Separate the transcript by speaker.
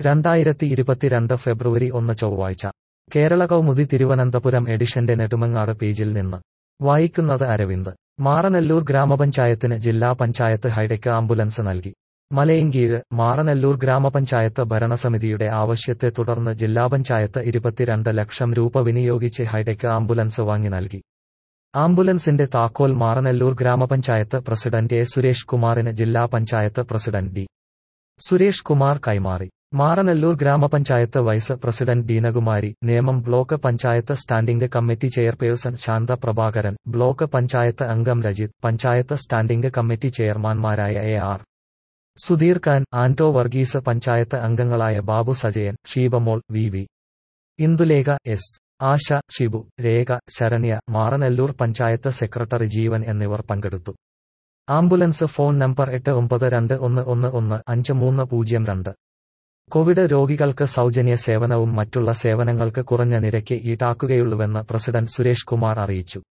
Speaker 1: രണ്ടായിരത്തി ഇരുപത്തിരണ്ട് ഫെബ്രുവരി ഒന്ന് ചൊവ്വാഴ്ച കേരള കൗമുദി തിരുവനന്തപുരം എഡിഷന്റെ നെടുമങ്ങാട് പേജിൽ നിന്ന് വായിക്കുന്നത് അരവിന്ദ് മാറനല്ലൂർ ഗ്രാമപഞ്ചായത്തിന് ജില്ലാ പഞ്ചായത്ത് ഹൈടെക് ആംബുലൻസ് നൽകി മലയങ്കീഴ് മാറനല്ലൂർ ഗ്രാമപഞ്ചായത്ത് ഭരണസമിതിയുടെ ആവശ്യത്തെ തുടർന്ന് ജില്ലാ പഞ്ചായത്ത് ഇരുപത്തിരണ്ട് ലക്ഷം രൂപ വിനിയോഗിച്ച് ഹൈടെക് ആംബുലൻസ് വാങ്ങി നൽകി ആംബുലൻസിന്റെ താക്കോൽ മാറനല്ലൂർ ഗ്രാമപഞ്ചായത്ത് പ്രസിഡന്റ് എ സുരേഷ് കുമാറിന് ജില്ലാ പഞ്ചായത്ത് പ്രസിഡന്റ് ഡി സുരേഷ് കുമാർ കൈമാറി മാറനല്ലൂർ ഗ്രാമപഞ്ചായത്ത് vice president Deenakumari Nemam block panchayat standing committee chairperson Shantha Prabhakaran block panchayat അംഗം രജിത് പഞ്ചായത്ത് സ്റ്റാൻഡിംഗ് കമ്മിറ്റി ചെയർമാൻമാരായ എ ആർ സുധീർ ഖാൻ ആന്റോ വർഗീസ് പഞ്ചായത്ത് അംഗങ്ങളായ Babu Sajayan Sheebamol V V Indulekha S Asha Shibu Rekha Saranya Maranallur panchayat secretary Jeevan എന്നിവർ പങ്കെടുത്തു ആംബുലൻസ് ഫോൺ നമ്പർ എട്ട് ഒമ്പത് രണ്ട് ഒന്ന് ഒന്ന് ഒന്ന് അഞ്ച് മൂന്ന് പൂജ്യം രണ്ട് കോവിഡ് രോഗികൾക്ക് സൗജന്യ സേവനവും മറ്റുള്ള സേവനങ്ങൾക്ക് കുറഞ്ഞ നിരക്ക് ഈടാക്കുകയുള്ളൂവെന്ന് പ്രസിഡന്റ് സുരേഷ് കുമാർ അറിയിച്ചു